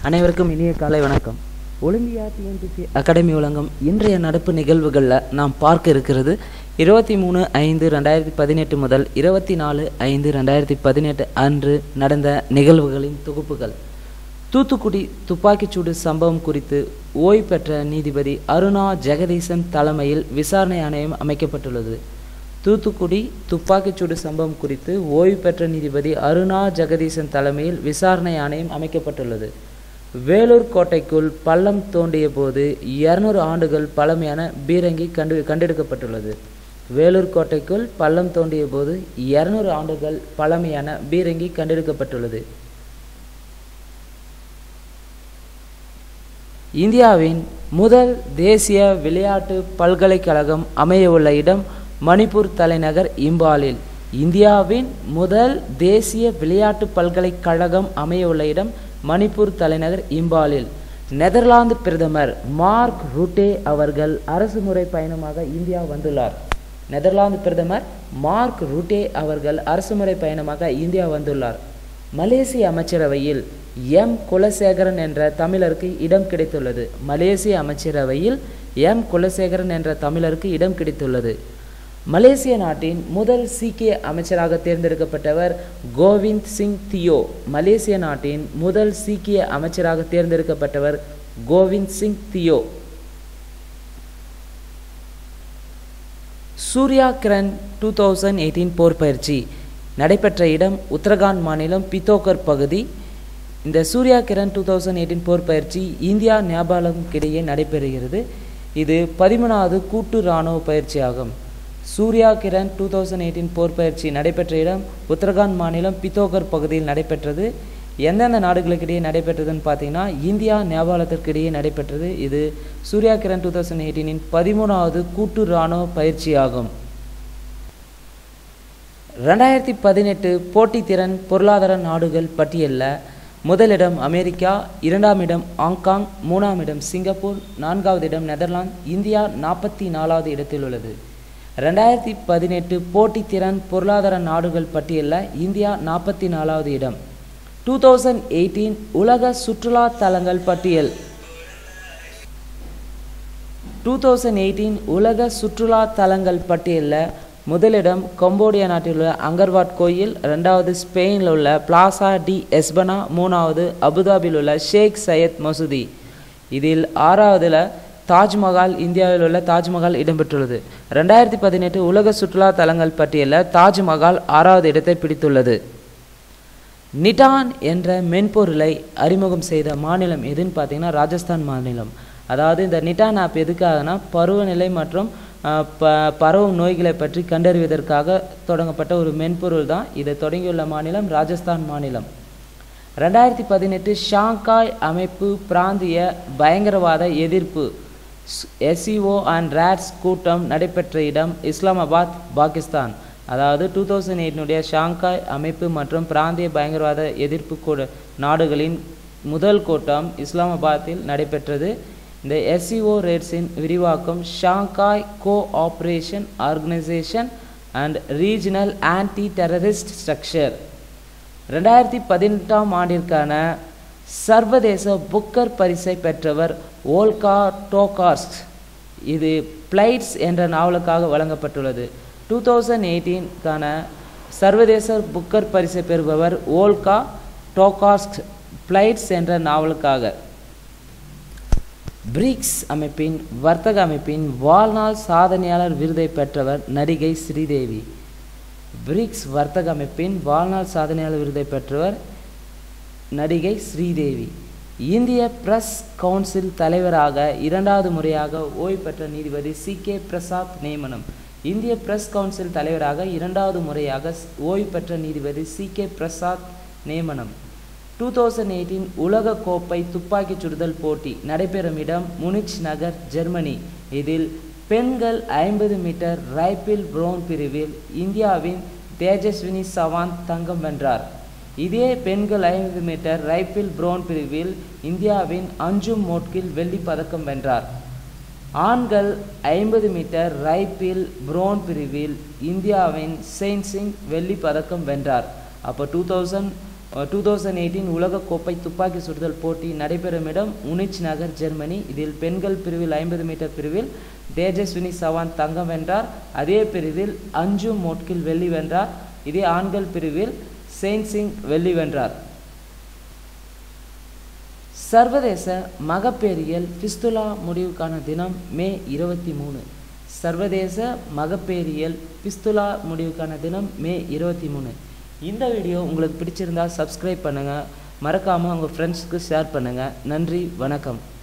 அனைவருக்கும் இனிய காலை வணக்கம் ஒலிம்பியா டிஎன்பிசி அகாடமி வழங்கும் இன்றைய நடப்பு நிகழ்வுகளில் நாம் பார்க்க இருக்கிறது இருபத்தி மூணு ஐந்து ரெண்டாயிரத்தி பதினெட்டு முதல் இருபத்தி நாலு ஐந்து ரெண்டாயிரத்தி பதினெட்டு அன்று நடந்த நிகழ்வுகளின் தொகுப்புகள் தூத்துக்குடி துப்பாக்கிச்சூடு சம்பவம் குறித்து ஓய்வு பெற்ற நீதிபதி அருணா ஜெகதீசன் தலைமையில் விசாரணை ஆணையம் அமைக்கப்பட்டுள்ளது தூத்துக்குடி துப்பாக்கிச்சூடு சம்பவம் குறித்து ஓய்வு பெற்ற நீதிபதி அருணா ஜெகதீசன் தலைமையில் விசாரணை ஆணையம் அமைக்கப்பட்டுள்ளது வேலூர் கோட்டைக்குள் பள்ளம் தோண்டிய போது இருநூறு ஆண்டுகள் பழமையான பீரங்கி கண்டு கண்டெடுக்கப்பட்டுள்ளது வேலூர் கோட்டைக்குள் பள்ளம் தோண்டிய போது இருநூறு ஆண்டுகள் பழமையான பீரங்கி கண்டெடுக்கப்பட்டுள்ளது இந்தியாவின் முதல் தேசிய விளையாட்டு பல்கலைக்கழகம் அமையவுள்ள இடம் மணிப்பூர் தலைநகர் இம்பாலில் இந்தியாவின் முதல் தேசிய விளையாட்டு பல்கலைக்கழகம் அமையவுள்ள இடம் மணிப்பூர் தலைநகர் இம்பாலில் நெதர்லாந்து பிரதமர் மார்க் ரூட்டே அவர்கள் அரசுமுறை பயணமாக இந்தியா வந்துள்ளார் நெதர்லாந்து பிரதமர் மார்க் ரூட்டே அவர்கள் அரசுமுறை பயணமாக இந்தியா வந்துள்ளார் மலேசிய அமைச்சரவையில் எம் குலசேகரன் என்ற தமிழருக்கு இடம் கிடைத்துள்ளது மலேசிய அமைச்சரவையில் எம் குலசேகரன் என்ற தமிழருக்கு இடம் கிடைத்துள்ளது மலேசிய நாட்டின் முதல் சீக்கிய அமைச்சராக தேர்ந்தெடுக்கப்பட்டவர் கோவிந்த் சிங் தியோ மலேசிய நாட்டின் முதல் சீக்கிய அமைச்சராக தேர்ந்தெடுக்கப்பட்டவர் Govind Singh Deo Surya Kiran two thousand eighteen போர் பயிற்சி நடைபெற்ற இடம் உத்தரகாண்ட் மாநிலம் பித்தோகர் பகுதி இந்த Surya Kiran two thousand eighteen போர் பயிற்சி இந்தியா நேபாளம்கிடையே நடைபெறுகிறது இது பதிமூணாவது கூட்டு இராணுவ பயிற்சியாகும் Surya Kiran two thousand eighteen போர் பயிற்சி நடைபெற்ற இடம் உத்தரகாண்ட் மாநிலம் பித்தோகர் பகுதியில் நடைபெற்றது எந்தெந்த நாடுகளுக்கிடையே நடைபெற்றதுன்னு பார்த்தீங்கன்னா இந்தியா நேபாளத்திற்கிடையே நடைபெற்றது இது சூர்யா கிரண் டூ தௌசண்ட் எயிட்டீனின் பதிமூணாவது கூட்டு இராணுவ பயிற்சியாகும் ரெண்டாயிரத்தி பதினெட்டு போட்டித்திறன் பொருளாதார நாடுகள் பட்டியலில் முதலிடம் அமெரிக்கா இரண்டாம் இடம் ஹாங்காங் மூணாம் இடம் சிங்கப்பூர் நான்காவது இடம் நெதர்லாந்து இந்தியா நாற்பத்தி நாலாவது இடத்தில் உள்ளது ரெண்டாயிரத்தி பதினெட்டு போட்டித்திறன் பொருளாதார நாடுகள் பட்டியலில் இந்தியா நாற்பத்தி நாலாவது இடம் டூ தௌசண்ட் எயிட்டீன் உலக சுற்றுலா தலங்கள் பட்டியல் டூ தௌசண்ட் எயிட்டீன் உலக சுற்றுலா தலங்கள் பட்டியலில் முதலிடம் கம்போடியா நாட்டில் உள்ள அங்கர்வாட் கோயில் ரெண்டாவது ஸ்பெயினில் உள்ள பிளாசா டி எஸ்பனா மூணாவது அபுதாபியில் உள்ள ஷேக் சையத் மசூதி இதில் ஆறாவதுல தாஜ்மஹால் இந்தியாவில் உள்ள தாஜ்மஹால் இடம்பெற்றுள்ளது ரெண்டாயிரத்தி பதினெட்டு உலக சுற்றுலா தலங்கள் பட்டியலில் தாஜ்மஹால் ஆறாவது இடத்தை பிடித்துள்ளது நிடான் என்ற மென்பொருளை அறிமுகம் செய்த மாநிலம் எதுன்னு பார்த்தீங்கன்னா ராஜஸ்தான் மாநிலம் அதாவது இந்த நிட்டான் ஆப் எதுக்காகனா பருவநிலை மற்றும் ப பரவும் நோய்களை பற்றி கண்டறிவதற்காக தொடங்கப்பட்ட ஒரு மென்பொருள் தான் இதை தொடங்கியுள்ள மாநிலம் ராஜஸ்தான் மாநிலம் ரெண்டாயிரத்தி பதினெட்டு ஷாங்காய் அமைப்பு பிராந்திய பயங்கரவாத எதிர்ப்பு எஸ்இஓ அண்ட் ரேட்ஸ் கூட்டம் நடைபெற்ற இடம் இஸ்லாமாபாத் பாகிஸ்தான் அதாவது டூ தௌசண்ட் எயிட்னுடைய ஷாங்காய் அமைப்பு மற்றும் பிராந்திய பயங்கரவாத எதிர்ப்பு கூட நாடுகளின் முதல் கூட்டம் இஸ்லாமாபாத்தில் நடைபெற்றது இந்த எஸ்சிஓ ரேட்ஸின் விரிவாக்கம் Shanghai cooperation organisation and regional anti terrorist structure ரெண்டாயிரத்தி பதினெட்டாம் ஆண்டிற்கான சர்வதேச புக்கர் பரிசை பெற்றவர் ஓல்கா டோகார்ஸ்க் இது பிளைட்ஸ் என்ற நாவலுக்காக வழங்கப்பட்டுள்ளது டூ தௌசண்ட் எயிட்டீன்கான சர்வதேச புக்கர் பரிசை பெறுபவர் ஓல்கா டோகாஸ்க் பிளைட்ஸ் என்ற நாவலுக்காக பிரிக்ஸ் அமைப்பின் வர்த்தக அமைப்பின் வாழ்நாள் சாதனையாளர் விருதை பெற்றவர் நடிகை ஸ்ரீதேவி பிரிக்ஸ் வர்த்தக அமைப்பின் வாழ்நாள் சாதனையாளர் விருதை பெற்றவர் நடிகை ஸ்ரீதேவி இந்திய பிரஸ் கவுன்சில் தலைவராக இரண்டாவது முறையாக ஓய்வு பெற்ற நீதிபதி சி கே பிரசாத் நியமனம் இந்திய பிரஸ் கவுன்சில் தலைவராக இரண்டாவது முறையாக ஓய்வு பெற்ற நீதிபதி சி கே பிரசாத் நியமனம் டூ தௌசண்ட் எயிட்டீன் உலக கோப்பை துப்பாக்கிச் சுடுதல் போட்டி நடைபெறும் இடம் முனிச் நகர் ஜெர்மனி இதில் பெண்கள் ஐம்பது மீட்டர் ரைபிள் புரோன் பிரிவில் இந்தியாவின் தேஜஸ்வினி சவாந்த் தங்கம் வென்றார் இதே பெண்கள் ஐம்பது மீட்டர் ரைபிள் புரோன் பிரிவில் இந்தியாவின் அஞ்சும் மோட்கில் வெள்ளி பதக்கம் வென்றார் ஆண்கள் ஐம்பது மீட்டர் ரைபிள் புரோன் பிரிவில் இந்தியாவின் செயின் சிங் வெள்ளி பதக்கம் வென்றார் அப்போ two thousand two thousand eighteen உலகக்கோப்பை துப்பாக்கி சுடுதல் போட்டி நடைபெறும் இடம் உனிச் நகர் ஜெர்மனி இதில் பெண்கள் பிரிவில் ஐம்பது மீட்டர் பிரிவில் தேஜஸ்வினி சவான் தங்கம் வென்றார் அதே பிரிவில் அஞ்சு மோட்கில் வெள்ளி வென்றார் இதே ஆண்கள் பிரிவில் செயின் சிங் வெள்ளி வென்றார் சர்வதேச மகப்பேறியல் பிஸ்துலா முடிவுக்கான தினம் மே இருபத்தி மூணு சர்வதேச மகப்பேறியல் பிஸ்துலா முடிவுக்கான தினம் மே இருபத்தி மூணு இந்த வீடியோ உங்களுக்கு பிடிச்சிருந்தா சப்ஸ்கிரைப் பண்ணுங்கள் மறக்காமல் உங்கள் ஃப்ரெண்ட்ஸ்க்கு ஷேர் பண்ணுங்கள் நன்றி வணக்கம்